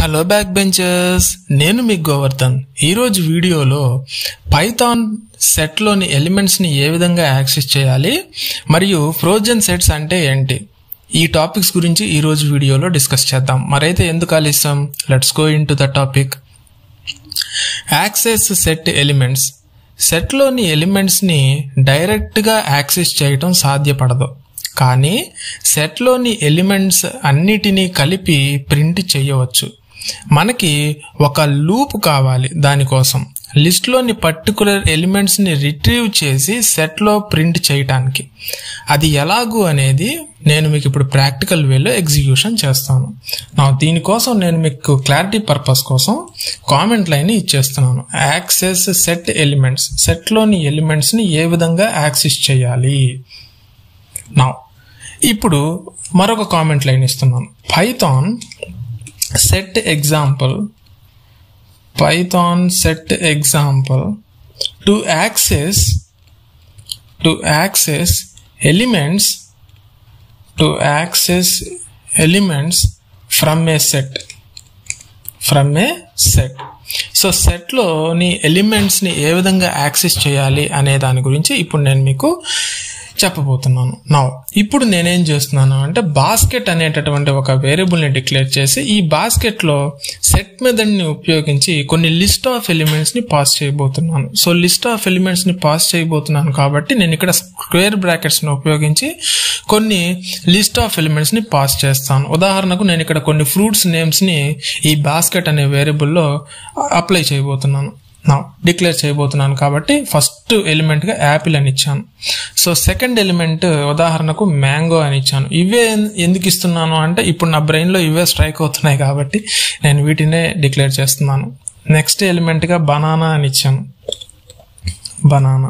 hello back benchers నేను మీ గోవర్ధన్ ఈరోజు వీడియోలో పైథాన్ సెట్లోని ఎలిమెంట్స్ని ఏ విధంగా యాక్సెస్ చేయాలి మరియు ఫ్రోజన్ సెట్స్ అంటే ఏంటి ఈ టాపిక్స్ గురించి ఈరోజు వీడియోలో డిస్కస్ చేద్దాం మరైతే ఎందుకు ఆలస్యం let's go into the topic access set elements సెట్లోని ఎలిమెంట్స్ని డైరెక్ట్గా యాక్సెస్ చేయటం సాధ్యపడదు కానీ సెట్లోని ఎలిమెంట్స్ అన్నిటినీ కలిపి ప్రింట్ చేయవచ్చు మనకి ఒక లూప్ కావాలి దానికోసం లిస్ట్లోని పర్టికులర్ ఎలిమెంట్స్ని రిట్రీవ్ చేసి సెట్లో ప్రింట్ చేయటానికి అది ఎలాగూ అనేది నేను మీకు ఇప్పుడు ప్రాక్టికల్ వేలో ఎగ్జిక్యూషన్ చేస్తాను నా దీనికోసం నేను మీకు క్లారిటీ పర్పస్ కోసం కామెంట్ లైన్ ఇచ్చేస్తున్నాను యాక్సెస్ సెట్ ఎలిమెంట్స్ సెట్లోని ఎలిమెంట్స్ని ఏ విధంగా యాక్సెస్ చేయాలి నా ఇప్పుడు మరొక కామెంట్ లైన్ ఇస్తున్నాను Python set example Python set example to access to access elements to access elements from a set from a set so సెట్లోని ఎలిమెంట్స్ని ఏ విధంగా యాక్సెస్ చేయాలి అనే దాని గురించి ఇప్పుడు నేను మీకు చెప్పబోతున్నాను నా ఇప్పుడు నేనేం చేస్తున్నాను అంటే బాస్కెట్ అనేటటువంటి ఒక వేరియబుల్ని డిక్లేర్ చేసి ఈ బాస్కెట్లో సెట్ మెథడ్ని ఉపయోగించి కొన్ని లిస్ట్ ఆఫ్ ఎలిమెంట్స్ని పాస్ చేయబోతున్నాను సో లిస్ట్ ఆఫ్ ఎలిమెంట్స్ని పాస్ చేయబోతున్నాను కాబట్టి నేను ఇక్కడ స్క్వేర్ బ్రాకెట్స్ని ఉపయోగించి కొన్ని లిస్ట్ ఆఫ్ ఎలిమెంట్స్ని పాస్ చేస్తాను ఉదాహరణకు నేను ఇక్కడ కొన్ని ఫ్రూట్స్ నేమ్స్ని ఈ బాస్కెట్ అనే వేరియబుల్లో అప్లై చేయబోతున్నాను నా డిక్లేర్ చేయబోతున్నాను కాబట్టి ఫస్ట్ ఎలిమెంట్గా యాపిల్ అని ఇచ్చాను సో సెకండ్ ఎలిమెంట్ ఉదాహరణకు మ్యాంగో అని ఇచ్చాను ఇవే ఎందుకు ఇస్తున్నాను అంటే ఇప్పుడు నా బ్రెయిన్లో ఇవే స్ట్రైక్ అవుతున్నాయి కాబట్టి నేను వీటినే డిక్లేర్ చేస్తున్నాను నెక్స్ట్ ఎలిమెంట్గా బనానా అని ఇచ్చాను బనానా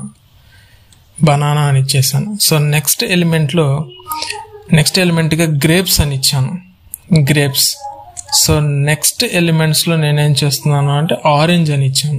బనానా అని ఇచ్చేసాను సో నెక్స్ట్ ఎలిమెంట్లో నెక్స్ట్ ఎలిమెంట్గా గ్రేప్స్ అని ఇచ్చాను గ్రేప్స్ సో నెక్స్ట్ ఎలిమెంట్స్లో నేనేం చేస్తున్నాను అంటే ఆరెంజ్ అని ఇచ్చాను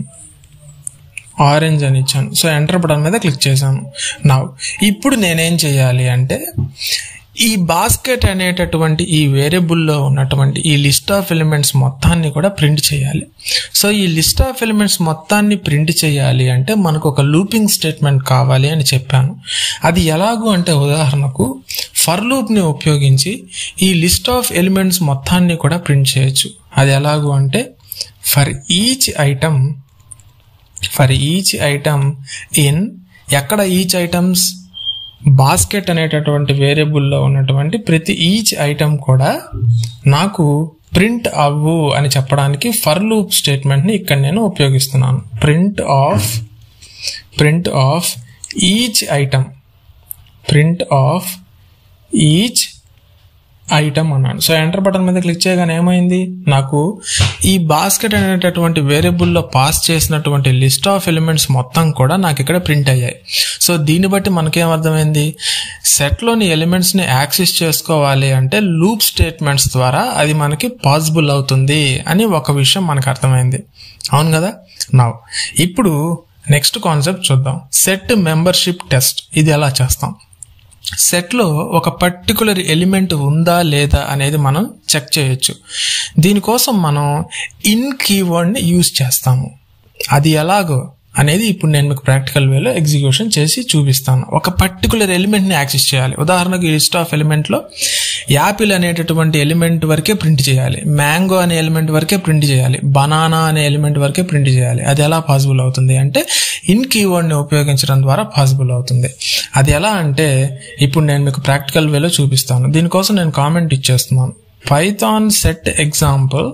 ఆరెంజ్ అని ఇచ్చాను సో ఎంటర్ బటన్ మీద క్లిక్ చేశాను నా ఇప్పుడు నేనేం చేయాలి అంటే ఈ బాస్కెట్ అనేటటువంటి ఈ వేరియబుల్లో ఉన్నటువంటి ఈ లిస్ట్ ఆఫ్ ఎలిమెంట్స్ మొత్తాన్ని కూడా ప్రింట్ చేయాలి సో ఈ లిస్ట్ ఆఫ్ ఎలిమెంట్స్ మొత్తాన్ని ప్రింట్ చేయాలి అంటే మనకు ఒక లూపింగ్ స్టేట్మెంట్ కావాలి అని చెప్పాను అది ఎలాగూ అంటే ఉదాహరణకు ఫర్ లూప్ని ఉపయోగించి ఈ లిస్ట్ ఆఫ్ ఎలిమెంట్స్ మొత్తాన్ని కూడా ప్రింట్ చేయొచ్చు అది ఎలాగూ అంటే for each item for each item in ఎక్కడ ఈచ్ ఐటమ్స్ బాస్కెట్ అనేటటువంటి వేరియబుల్లో ఉన్నటువంటి ప్రతి ఈచ్ ఐటమ్ కూడా నాకు ప్రింట్ అవ్వు అని చెప్పడానికి ఫర్ లూప్ స్టేట్మెంట్ని ఇక్కడ నేను ఉపయోగిస్తున్నాను print of print of each item print of each item అన్నాను సో ఎంటర్ బటన్ మీద క్లిక్ చేయగానే ఏమైంది నాకు ఈ బాస్కెట్ అనేటటువంటి వేరియబుల్లో పాస్ చేసినటువంటి లిస్ట్ ఆఫ్ ఎలిమెంట్స్ మొత్తం కూడా నాకు ఇక్కడ ప్రింట్ అయ్యాయి సో దీన్ని బట్టి మనకేం అర్థమైంది సెట్లోని ఎలిమెంట్స్ని యాక్సెస్ చేసుకోవాలి అంటే లూప్ స్టేట్మెంట్స్ ద్వారా అది మనకి పాసిబుల్ అవుతుంది అని ఒక విషయం మనకు అర్థమైంది అవును కదా నా ఇప్పుడు నెక్స్ట్ కాన్సెప్ట్ చూద్దాం సెట్ మెంబర్షిప్ టెస్ట్ ఇది ఎలా చేస్తాం సెట్లో ఒక పర్టికులర్ ఎలిమెంట్ ఉందా లేదా అనేది మనం చెక్ చేయొచ్చు దీనికోసం మనం ఇన్ కీవర్డ్ని యూజ్ చేస్తాము అది ఎలాగో అనేది ఇప్పుడు నేను మీకు ప్రాక్టికల్ వేలో ఎగ్జిక్యూషన్ చేసి చూపిస్తాను ఒక పర్టికులర్ ఎలిమెంట్ని యాక్సెస్ చేయాలి ఉదాహరణకు ఈ లిస్ట్ ఆఫ్ ఎలిమెంట్లో యాపిల్ అనేటటువంటి ఎలిమెంట్ వరకే ప్రింట్ చేయాలి మ్యాంగో అనే ఎలిమెంట్ వరకే ప్రింట్ చేయాలి బనానా అనే ఎలిమెంట్ వరకే ప్రింట్ చేయాలి అది ఎలా పాసిబుల్ అవుతుంది అంటే ఇన్ కీవర్డ్ని ఉపయోగించడం ద్వారా పాసిబుల్ అవుతుంది అది ఎలా అంటే ఇప్పుడు నేను మీకు ప్రాక్టికల్ వేలో చూపిస్తాను దీనికోసం నేను కామెంట్ ఇచ్చేస్తున్నాను Python set example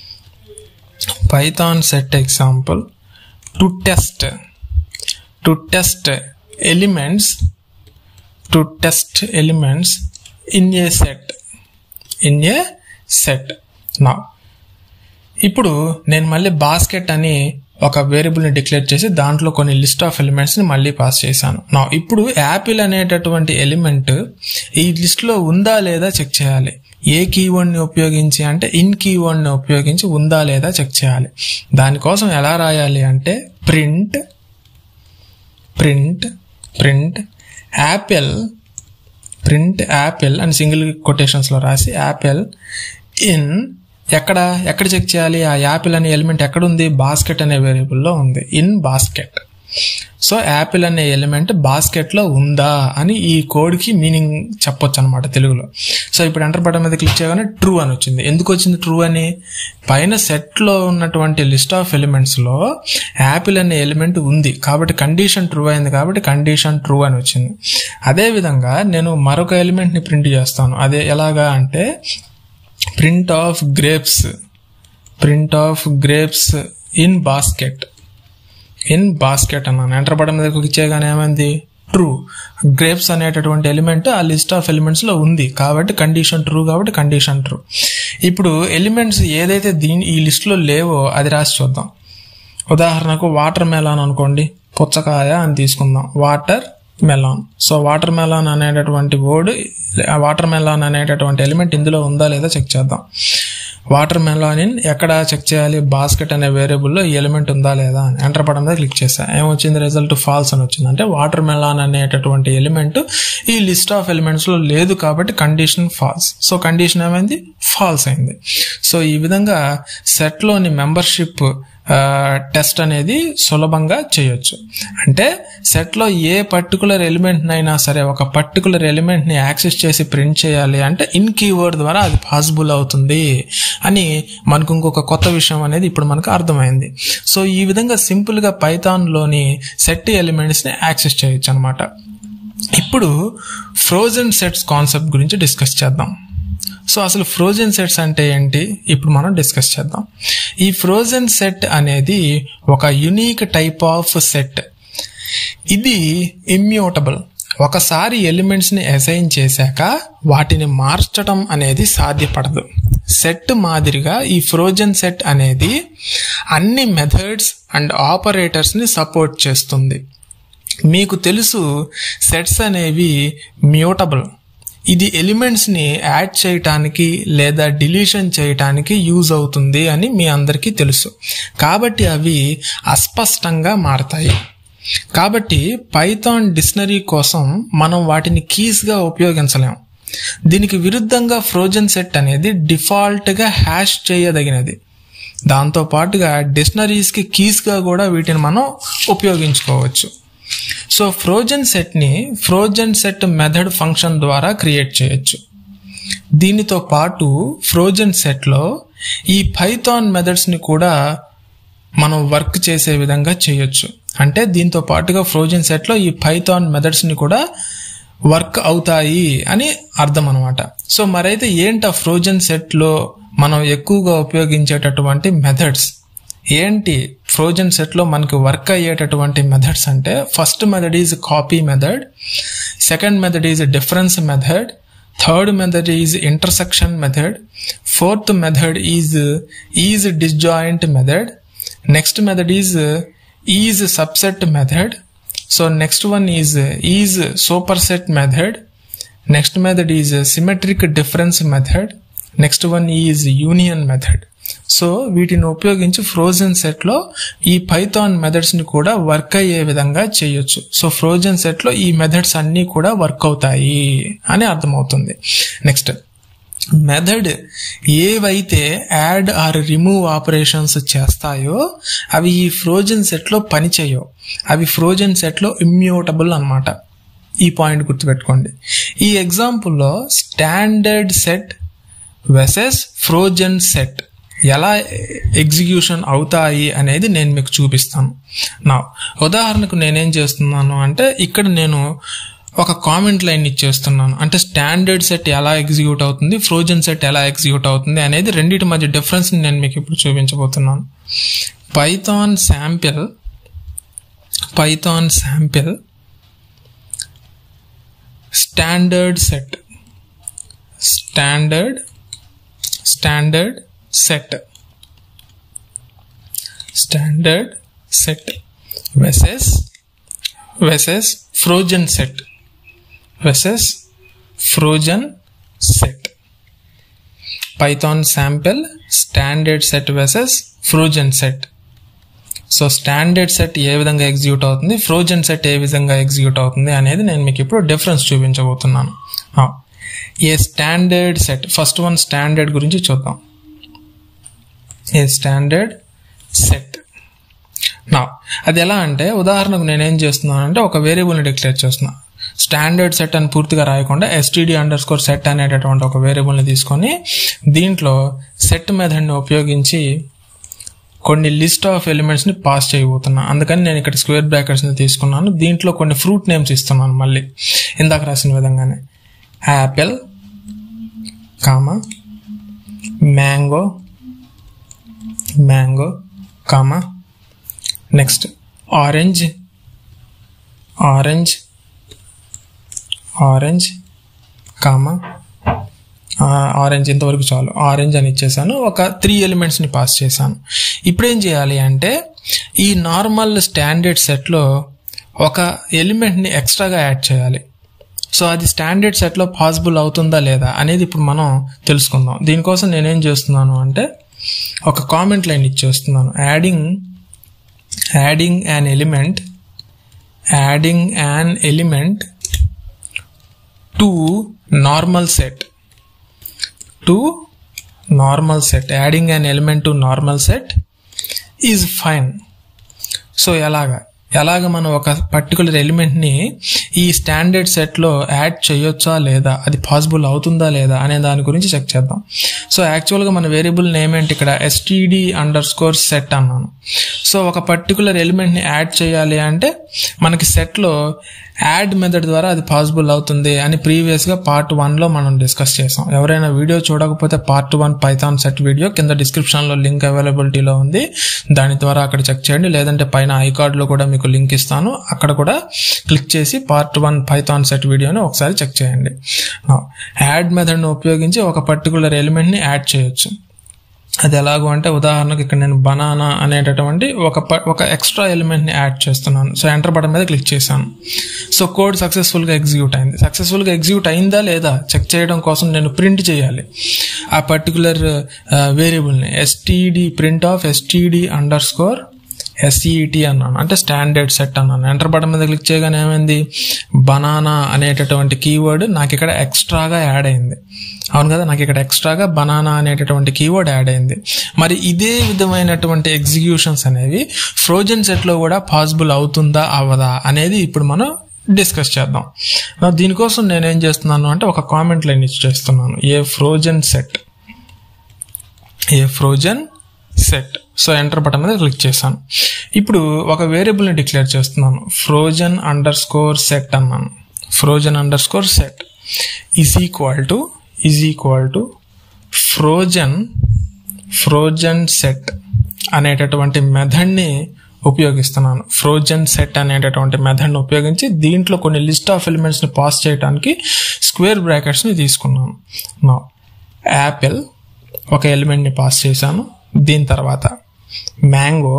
Python set example to test to test elements to test elements in a set in a set నా ఇప్పుడు నేను మళ్ళీ బాస్కెట్ అని ఒక వేరియబుల్ని డిక్లేర్ చేసి దాంట్లో కొన్ని లిస్ట్ ఆఫ్ ఎలిమెంట్స్ని మళ్ళీ పాస్ చేశాను నా ఇప్పుడు యాపిల్ అనేటటువంటి ఎలిమెంట్ ఈ లిస్ట్లో ఉందా లేదా చెక్ చేయాలి ఏ కీవర్డ్ని ఉపయోగించి అంటే ఇన్ కీవర్డ్ని ఉపయోగించి ఉందా లేదా చెక్ చేయాలి దానికోసం ఎలా రాయాలి అంటే print print print apple print apple అని సింగిల్ కొటేషన్స్లో రాసి యాపిల్ ఇన్ ఎక్కడ ఎక్కడ చెక్ చేయాలి ఆ యాపిల్ అనే ఎలిమెంట్ ఎక్కడ ఉంది బాస్కెట్ అనే వేరియబుల్లో ఉంది ఇన్ బాస్కెట్ సో యాపిల్ అనే ఎలిమెంట్ బాస్కెట్లో ఉందా అని ఈ కోడ్కి మీనింగ్ చెప్పొచ్చు అనమాట తెలుగులో సో ఇప్పుడు ఎంటర్ బటన్ మీద క్లిక్ చేయగానే ట్రూ అని వచ్చింది ఎందుకు వచ్చింది ట్రూ అని పైన సెట్లో ఉన్నటువంటి లిస్ట్ ఆఫ్ ఎలిమెంట్స్లో యాపిల్ అనే ఎలిమెంట్ ఉంది కాబట్టి కండిషన్ ట్రూ అయింది కాబట్టి కండిషన్ ట్రూ అని వచ్చింది అదేవిధంగా నేను మరొక ఎలిమెంట్ని ప్రింట్ చేస్తాను అదే ఎలాగా అంటే print of grapes print of grapes in basket in basket అన్నాను ఎంటర్ బటన్ మీద క్లిక్ చేయగానే ఏమైంది ట్రూ గ్రేప్స్ అనేటటువంటి ఎలిమెంట్ ఆ లిస్ట్ ఆఫ్ ఎలిమెంట్స్ లో ఉంది కాబట్టి కండిషన్ ట్రూ కాబట్టి కండిషన్ ట్రూ ఇప్పుడు ఎలిమెంట్స్ ఏదైతే దీని ఈ లిస్ట్ లో లేవో అది రాసి చూద్దాం ఉదాహరణకు వాటర్ మెలాన్ అనుకోండి పుచ్చకాయ అని తీసుకుందాం watermelon so watermelon అనేటటువంటి వర్డ్ వాటర్ మెలాన్ అనేటటువంటి ఎలిమెంట్ ఇందులో ఉందా లేదా చెక్ చేద్దాం వాటర్ మెలాన్ ఇన్ ఎక్కడ చెక్ చేయాలి బాస్కెట్ అనే వేరియబుల్లో ఈ ఎలిమెంట్ ఉందా లేదా అని ఎంటర్ బటన్ మీద క్లిక్ చేసా ఏమొచ్చింది రిజల్ట్ ఫాల్స్ అని వచ్చింది అంటే వాటర్ మెలాన్ అనేటటువంటి ఎలిమెంట్ ఈ లిస్ట్ ఆఫ్ ఎలిమెంట్స్లో లేదు కాబట్టి కండిషన్ ఫాల్స్ సో కండిషన్ ఏమైంది ఫాల్స్ అయింది సో ఈ విధంగా సెట్లోని మెంబర్షిప్ టెస్ట్ అనేది సులభంగా చేయొచ్చు అంటే సెట్లో ఏ పర్టికులర్ ఎలిమెంట్ అయినా సరే ఒక పర్టికులర్ ఎలిమెంట్ని యాక్సెస్ చేసి ప్రింట్ చేయాలి అంటే ఇన్ కీవర్డ్ ద్వారా అది పాసిబుల్ అవుతుంది అని మనకు ఇంకొక కొత్త విషయం అనేది ఇప్పుడు మనకు అర్థమైంది సో ఈ విధంగా సింపుల్గా పైథాన్లోని సెట్ ఎలిమెంట్స్ని యాక్సెస్ చేయొచ్చు అనమాట ఇప్పుడు ఫ్రోజన్ సెట్స్ కాన్సెప్ట్ గురించి డిస్కస్ చేద్దాం సో అసలు ఫ్రోజన్ సెట్స్ అంటే ఏంటి ఇప్పుడు మనం డిస్కస్ చేద్దాం ఈ ఫ్రోజన్ సెట్ అనేది ఒక యునీక్ టైప్ ఆఫ్ సెట్ ఇది ఇమ్యూటబుల్ ఒకసారి ఎలిమెంట్స్ని అసైన్ చేశాక వాటిని మార్చడం అనేది సాధ్యపడదు సెట్ మాదిరిగా ఈ ఫ్రోజన్ సెట్ అనేది అన్ని మెథడ్స్ అండ్ ఆపరేటర్స్ని సపోర్ట్ చేస్తుంది మీకు తెలుసు సెట్స్ అనేవి మ్యూటబుల్ ఇది ఎలిమెంట్స్ని యాడ్ చేయటానికి లేదా డిలీషన్ చేయటానికి యూజ్ అవుతుంది అని మీ అందరికీ తెలుసు కాబట్టి అవి అస్పష్టంగా మారతాయి కాబట్టి పైథాన్ డిక్షనరీ కోసం మనం వాటిని కీస్గా ఉపయోగించలేం దీనికి విరుద్ధంగా ఫ్రోజన్ సెట్ అనేది డిఫాల్ట్గా హ్యాష్ చేయదగినది దాంతో పాటుగా డిక్షనరీస్కి కీస్గా కూడా వీటిని మనం ఉపయోగించుకోవచ్చు సో ఫ్రోజన్ సెట్ని ఫ్రోజన్ సెట్ మెథడ్ ఫంక్షన్ ద్వారా క్రియేట్ చేయొచ్చు దీనితో పాటు ఫ్రోజన్ సెట్లో ఈ పైథాన్ మెథడ్స్ని కూడా మనం వర్క్ చేసే విధంగా చేయొచ్చు అంటే దీంతో పాటుగా ఫ్రోజన్ సెట్లో ఈ పైథాన్ మెథడ్స్ని కూడా వర్క్ అవుతాయి అని అర్థం అనమాట సో మరైతే ఏంటి ఆ ఫ్రోజన్ సెట్లో మనం ఎక్కువగా ఉపయోగించేటటువంటి మెథడ్స్ ఏంటి ఫ్రోజన్ సెట్లో మనకి వర్క్ అయ్యేటటువంటి మెథడ్స్ అంటే first method is copy method second method is difference method third method is intersection method fourth method is is disjoint method next method is is subset method so next one is is super set method next method is symmetric difference method next one is union method so వీటిని ఉపయోగించి frozen సెట్లో ఈ Python మెథడ్స్ని కూడా work అయ్యే విధంగా చేయొచ్చు so frozen సెట్లో ఈ మెథడ్స్ అన్నీ కూడా వర్క్ అవుతాయి అని అర్థమవుతుంది నెక్స్ట్ మెథడ్ ఏవైతే యాడ్ ఆర్ రిమూవ్ ఆపరేషన్స్ చేస్తాయో అవి ఈ ఫ్రోజన్ సెట్లో పనిచేయవు అవి ఫ్రోజన్ సెట్లో ఇమ్యూటబుల్ అనమాట ఈ పాయింట్ గుర్తుపెట్టుకోండి ఈ ఎగ్జాంపుల్లో standard set versus frozen set ఎలా ఎగ్జిక్యూషన్ అవుతాయి అనేది నేను మీకు చూపిస్తాను నా ఉదాహరణకు నేనేం చేస్తున్నాను అంటే ఇక్కడ నేను ఒక కామెంట్ లైన్ ఇచ్చేస్తున్నాను అంటే స్టాండర్డ్ సెట్ ఎలా ఎగ్జిక్యూట్ అవుతుంది ఫ్రోజన్ సెట్ ఎలా ఎగ్జిక్యూట్ అవుతుంది అనేది రెండింటి మధ్య డిఫరెన్స్ నేను మీకు ఇప్పుడు చూపించబోతున్నాను Python sample Python sample standard set standard standard set standard set versus versus frozen set versus frozen set Python sample standard set versus frozen set so standard set ఏ విధంగా ఎగ్జిక్యూట్ అవుతుంది ఫ్రోజన్ సెట్ ఏ విధంగా execute అవుతుంది అనేది నేను మీకు ఇప్పుడు డిఫరెన్స్ చూపించబోతున్నాను a standard set first one standard గురించి చూద్దాం ఏ స్టాండర్డ్ సెట్ నా అది ఎలా అంటే ఉదాహరణకు నేనేం చేస్తున్నాను అంటే ఒక వేరియబుల్ని డిక్లేర్ చేస్తున్నా స్టాండర్డ్ సెట్ అని పూర్తిగా రాయకుండా ఎస్టీడీ అండర్ స్కోర్ సెట్ అనేటటువంటి ఒక వేరియబుల్ని తీసుకొని దీంట్లో సెట్ మెథడ్ని ఉపయోగించి కొన్ని లిస్ట్ ఆఫ్ ఎలిమెంట్స్ని పాస్ చేయబోతున్నా అందుకని నేను ఇక్కడ స్క్వేర్ బ్రాకెట్స్ని తీసుకున్నాను దీంట్లో కొన్ని ఫ్రూట్ నేమ్స్ ఇస్తున్నాను మళ్ళీ ఇందాక రాసిన విధంగానే apple comma mango mango comma next orange orange orange comma orange ఇంతవరకు చాలు ఆరెంజ్ అని ఇచ్చేసాను ఒక త్రీ ఎలిమెంట్స్ని పాస్ చేశాను ఇప్పుడు ఏం చేయాలి అంటే ఈ నార్మల్ స్టాండర్డ్ సెట్లో ఒక ఎలిమెంట్ని ఎక్స్ట్రాగా యాడ్ చేయాలి సో అది స్టాండర్డ్ సెట్లో పాసిబుల్ అవుతుందా లేదా అనేది ఇప్పుడు మనం తెలుసుకుందాం దీనికోసం నేనేం చేస్తున్నాను అంటే ఒక కామెంట్ లైన్ ఇచ్చేస్తున్నాను adding adding an element adding an element to normal set to normal set adding an element to normal set is fine so ఎలాగా ఎలాగ మనం ఒక పర్టికులర్ ఎలిమెంట్ని ఈ స్టాండర్డ్ సెట్లో యాడ్ చేయొచ్చా లేదా అది పాసిబుల్ అవుతుందా లేదా అనే దాని గురించి చెక్ చేద్దాం సో యాక్చువల్గా మన వేరియబుల్ నేమ్ ఏంటి ఇక్కడ ఎస్టీడీ అండర్ స్కోర్ సెట్ అన్నాను సో ఒక పర్టికులర్ ఎలిమెంట్ని యాడ్ చేయాలి అంటే మనకి సెట్లో యాడ్ మెథడ్ ద్వారా అది పాసిబుల్ అవుతుంది అని ప్రీవియస్గా పార్ట్ వన్లో మనం డిస్కస్ చేసాం ఎవరైనా వీడియో చూడకపోతే part one Python set video కింద డిస్క్రిప్షన్లో లింక్ అవైలబిలిటీలో ఉంది దాని ద్వారా అక్కడ చెక్ చేయండి లేదంటే పైన ఐకార్డ్లో కూడా మీకు లింక్ ఇస్తాను అక్కడ కూడా క్లిక్ చేసి పార్ట్ వన్ పైథాన్ సెట్ వీడియోని ఒకసారి చెక్ చేయండి యాడ్ మెథడ్ని ఉపయోగించి ఒక పర్టికులర్ ఎలిమెంట్ని యాడ్ చేయొచ్చు అది ఎలాగో అంటే ఉదాహరణకు ఇక్కడ నేను బనానా అనేటటువంటి ఒక ఒక ఎక్స్ట్రా ఎలిమెంట్ని యాడ్ చేస్తున్నాను సో ఎంటర్ బటన్ మీద క్లిక్ చేశాను సో కోడ్ సక్సెస్ఫుల్గా ఎగ్జిక్యూట్ అయింది సక్సెస్ఫుల్గా ఎగ్జిక్యూట్ అయిందా లేదా చెక్ చేయడం కోసం నేను ప్రింట్ చేయాలి ఆ పర్టికులర్ వేరియబుల్ని STD print of STD underscore SET అన్నాను అంటే స్టాండర్డ్ సెట్ అన్నాను ఎంటర్ బటన్ మీద క్లిక్ చేయగానే ఏమైంది బనానా అనేటటువంటి కీవర్డ్ నాకు ఇక్కడ ఎక్స్ట్రాగా యాడ్ అయింది అవును కదా నాకు ఇక్కడ ఎక్స్ట్రాగా బనానా అనేటటువంటి కీవర్డ్ యాడ్ అయింది మరి ఇదే విధమైనటువంటి ఎగ్జిక్యూషన్స్ అనేవి ఫ్రోజన్ సెట్లో కూడా పాసిబుల్ అవుతుందా అవదా అనేది ఇప్పుడు మనం డిస్కస్ చేద్దాం దీనికోసం నేను ఏం చేస్తున్నాను అంటే ఒక కామెంట్ లైన్ ఇచ్చి చేస్తున్నాను a frozen set a frozen set so enter button మీద క్లిక్ చేశాను ఇప్పుడు ఒక వేరియబుల్ని డిక్లేర్ చేస్తున్నాను ఫ్రోజన్ అండర్ స్కోర్ సెట్ అన్నాను frozen underscore set is equal to is equal to frozen frozen set అనేటటువంటి మెథడ్ని ఉపయోగిస్తున్నాను ఫ్రోజన్ సెట్ అనేటటువంటి మెథడ్ని ఉపయోగించి దీంట్లో కొన్ని లిస్ట్ ఆఫ్ ఎలిమెంట్స్ని పాస్ చేయడానికి స్క్వేర్ బ్రాకెట్స్ని తీసుకున్నాను నా యాపిల్ ఒక ఎలిమెంట్ని పాస్ చేశాను దీని తర్వాత మ్యాంగో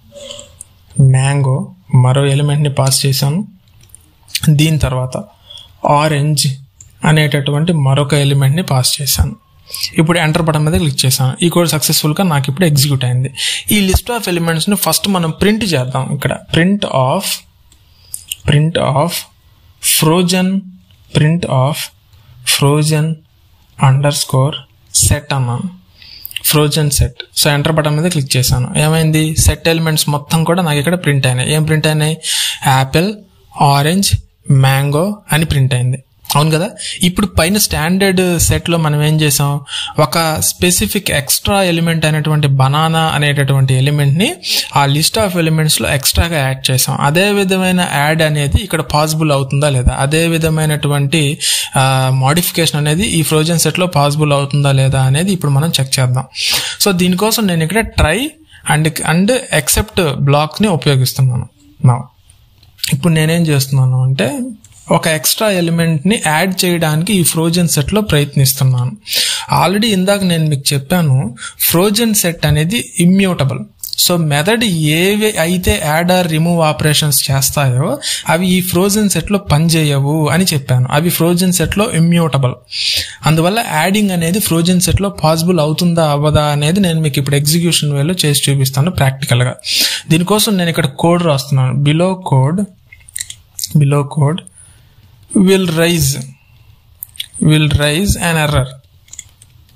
మ్యాంగో మరో ఎలిమెంట్ని పాస్ చేశాను దీని తర్వాత ఆరెంజ్ అనేటటువంటి మరొక ఎలిమెంట్ని పాస్ చేశాను ఇప్పుడు ఎంటర్ బటన్ మీద క్లిక్ చేశాను ఈ కోడ్ సక్సెస్ఫుల్గా నాకు ఇప్పుడు ఎగ్జిక్యూట్ అయింది ఈ లిస్ట్ ఆఫ్ ఎలిమెంట్స్ని ఫస్ట్ మనం ప్రింట్ చేద్దాం ఇక్కడ print of print of frozen print of frozen underscore set అన్నాను frozen set so enter button మీద క్లిక్ చేశాను ఏమైంది సెట్ ఎలిమెంట్స్ మొత్తం కూడా నాకు ఇక్కడ ప్రింట్ అయినాయి ఏం ప్రింట్ అయినాయి యాపిల్ ఆరెంజ్ మ్యాంగో అని ప్రింట్ అయింది అవును కదా ఇప్పుడు పైన స్టాండర్డ్ సెట్లో మనం ఏం చేసాం ఒక స్పెసిఫిక్ ఎక్స్ట్రా ఎలిమెంట్ అయినటువంటి బనానా అనేటటువంటి ఎలిమెంట్ని ఆ లిస్ట్ ఆఫ్ ఎలిమెంట్స్లో ఎక్స్ట్రాగా యాడ్ చేసాం అదే విధమైన యాడ్ అనేది ఇక్కడ పాసిబుల్ అవుతుందా లేదా అదే విధమైనటువంటి మాడిఫికేషన్ అనేది ఈ ఫ్రోజన్ సెట్లో పాసిబుల్ అవుతుందా లేదా అనేది ఇప్పుడు మనం చెక్ చేద్దాం సో దీనికోసం నేను ఇక్కడ ట్రై అండ్ అండ్ ఎక్సెప్ట్ బ్లాక్ని ఉపయోగిస్తున్నాను నా ఇప్పుడు నేనేం చేస్తున్నాను అంటే ఒక ఎక్స్ట్రా ఎలిమెంట్ని యాడ్ చేయడానికి ఈ ఫ్రోజన్ సెట్లో ప్రయత్నిస్తున్నాను ఆల్రెడీ ఇందాక నేను మీకు చెప్పాను ఫ్రోజన్ సెట్ అనేది ఇమ్యూటబుల్ సో మెథడ్ ఏవి అయితే యాడ్ ఆర్ రిమూవ్ ఆపరేషన్స్ చేస్తాయో అవి ఈ ఫ్రోజన్ సెట్లో పనిచేయవు అని చెప్పాను అవి ఫ్రోజన్ సెట్లో ఇమ్యూటబుల్ అందువల్ల యాడింగ్ అనేది ఫ్రోజన్ సెట్లో పాసిబుల్ అవుతుందా అవ్వదా అనేది నేను మీకు ఇప్పుడు ఎగ్జిక్యూషన్ వేలో చేసి చూపిస్తాను ప్రాక్టికల్గా దీనికోసం నేను ఇక్కడ కోడ్ రాస్తున్నాను below code below code will rise will rise an error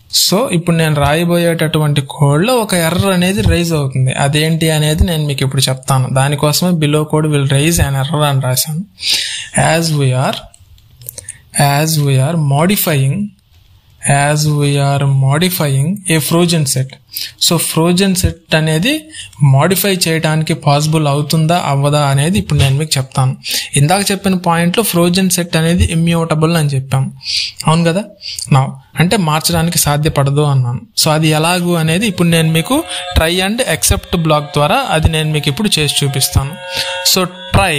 so ఇప్పుడు నేను రాయబోయేటటువంటి కోడ్లో ఒక ఎర్రర్ అనేది రైజ్ అవుతుంది అదేంటి అనేది నేను మీకు ఇప్పుడు చెప్తాను దానికోసమే below code will raise an error అని రాశాను as we are as we are modifying as we are modifying a frozen set so frozen set అనేది మోడిఫై చేయడానికి పాసిబుల్ అవుతుందా అవ్వదా అనేది ఇప్పుడు నేను మీకు చెప్తాను ఇందాక చెప్పిన పాయింట్లో ఫ్రోజన్ సెట్ అనేది ఇమ్యూటబుల్ అని చెప్పాం అవును కదా నా అంటే మార్చడానికి సాధ్యపడదు అన్నాను సో అది ఎలాగు అనేది ఇప్పుడు నేను మీకు ట్రై అండ్ ఎక్సెప్ట్ బ్లాక్ ద్వారా అది నేను మీకు ఇప్పుడు చేసి చూపిస్తాను so try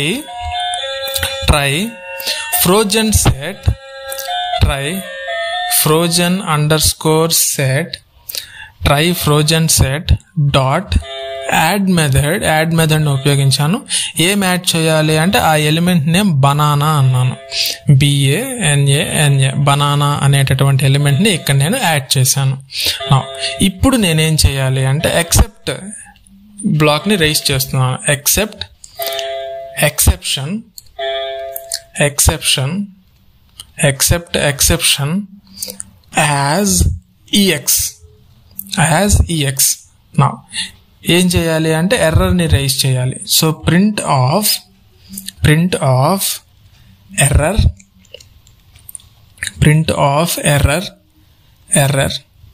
try frozen set try frozen underscore set try frozen set dot add method add మెథడ్ని ఉపయోగించాను ఏం యాడ్ చేయాలి అంటే ఆ ఎలిమెంట్ నేమ్ బనానా అన్నాను బిఏ ఎన్ఏ ఎన్ఏ బనానా అనేటటువంటి ఎలిమెంట్ని ఇక్కడ నేను యాడ్ చేశాను ఇప్పుడు నేనేం చేయాలి అంటే ఎక్సెప్ట్ బ్లాక్ని రైస్ చేస్తున్నాను except exception exception except exception as EX as EX నా ఏం చేయాలి అంటే ఎర్రర్ని రైజ్ చేయాలి so print of print of error print of error error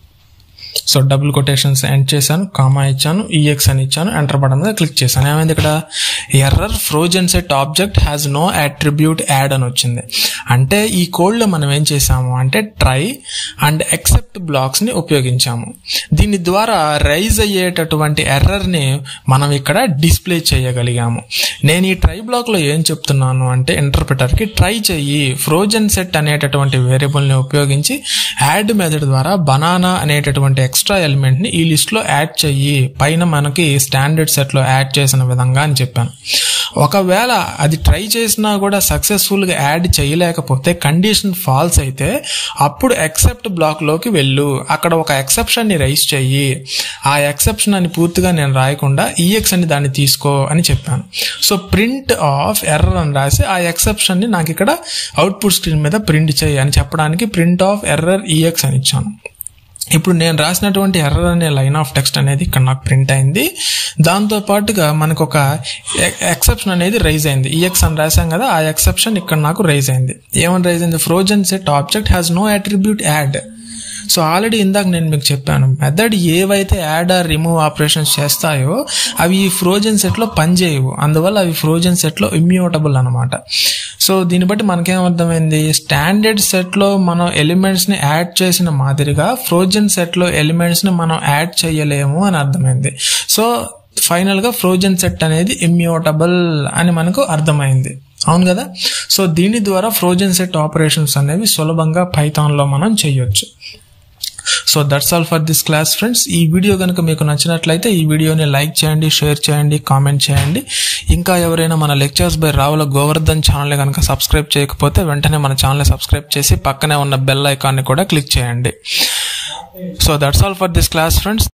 so double quotations end చేశాను కామా ఇచ్చాను ఈఎక్స్ అని ఇచ్చాను ఎంటర్ బటన్ మీద క్లిక్ చేశాను ఏమైంది ఇక్కడ error frozen set object has no attribute add అని వచ్చింది అంటే ఈ కోడ్లో మనం ఏం చేసాము అంటే ట్రై అండ్ ఎక్సెప్ట్ బ్లాక్స్ని ఉపయోగించాము దీని ద్వారా రైజ్ అయ్యేటటువంటి ఎర్రర్ని మనం ఇక్కడ డిస్ప్లే చేయగలిగాము నేను ఈ ట్రై బ్లాక్లో ఏం చెప్తున్నాను అంటే ఇంటర్ప్రిటర్కి ట్రై చెయ్యి ఫ్రోజన్ సెట్ అనేటటువంటి వేరియబుల్ని ఉపయోగించి యాడ్ మెథడ్ ద్వారా బనానా అనేటటువంటి ఎక్స్ట్రా ఎలిమెంట్ని ఈ లిస్ట్లో యాడ్ చెయ్యి పైన మనకి స్టాండర్డ్ సెట్లో యాడ్ చేసిన విధంగా అని చెప్పాను ఒకవేళ అది ట్రై చేసినా కూడా సక్సెస్ఫుల్గా యాడ్ చేయలేకపోతే కండిషన్ ఫాల్స్ అయితే అప్పుడు ఎక్సెప్ట్ బ్లాక్లోకి వెళ్ళు అక్కడ ఒక ఎక్సెప్షన్ని రైస్ చెయ్యి ఆ ఎక్సెప్షన్ అని పూర్తిగా నేను రాయకుండా ఈఎక్స్ అని దాన్ని తీసుకో అని చెప్పాను సో ప్రింట్ ఆఫ్ ఎర్రర్ అని రాసి ఆ ఎక్సెప్షన్ని నాకు ఇక్కడ అవుట్పుట్ స్క్రీన్ మీద ప్రింట్ చేయి అని చెప్పడానికి ప్రింట్ ఆఫ్ ఎర్రర్ ఈఎక్స్ అని ఇచ్చాను ఇప్పుడు నేను రాసినటువంటి ఎర్రర్ అనే లైన్ ఆఫ్ టెక్స్ట్ అనేది ఇక్కడ నాకు ప్రింట్ అయింది దాంతో పాటుగా మనకు ఒక ఎక్సెప్షన్ అనేది రైజ్ అయింది ఈఎక్స్ అని రాసాం కదా ఆ ఎక్సెప్షన్ ఇక్కడ నాకు రైజ్ అయింది ఏమని రైజ్ అయింది frozen set object has no attribute add so already ఇందాక నేను మీకు చెప్పాను మెథడ్ ఏవైతే యాడ్ ఆర్ రిమూవ్ ఆపరేషన్స్ చేస్తాయో అవి ఈ ఫ్రోజన్ సెట్లో పనిచేయవు అందువల్ల అవి ఫ్రోజన్ సెట్లో ఇమ్యూటబుల్ అనమాట సో దీన్ని బట్టి మనకేమర్థమైంది స్టాండర్డ్ సెట్లో మనం ఎలిమెంట్స్ని యాడ్ చేసిన మాదిరిగా ఫ్రోజన్ సెట్లో ఎలిమెంట్స్ని మనం యాడ్ చేయలేము అని అర్థమైంది సో ఫైనల్గా ఫ్రోజన్ సెట్ అనేది ఇమ్యూటబుల్ అని మనకు అర్థమైంది అవును కదా సో దీని ద్వారా ఫ్రోజన్ సెట్ ఆపరేషన్స్ అనేవి సులభంగా పైథాన్లో మనం చేయొచ్చు so that's all for this class friends ఈ వీడియో కనుక మీకు నచ్చినట్లయితే ఈ వీడియోని లైక్ చేయండి షేర్ చేయండి కామెంట్ చేయండి ఇంకా ఎవరైనా మన lectures by Ravula Govardhan channel కనుక సబ్స్క్రైబ్ చేయకపోతే వెంటనే మన ఛానల్ సబ్స్క్రైబ్ చేసి పక్కనే ఉన్న బెల్ ఐకాన్ని కూడా క్లిక్ చేయండి so that's all for this class friends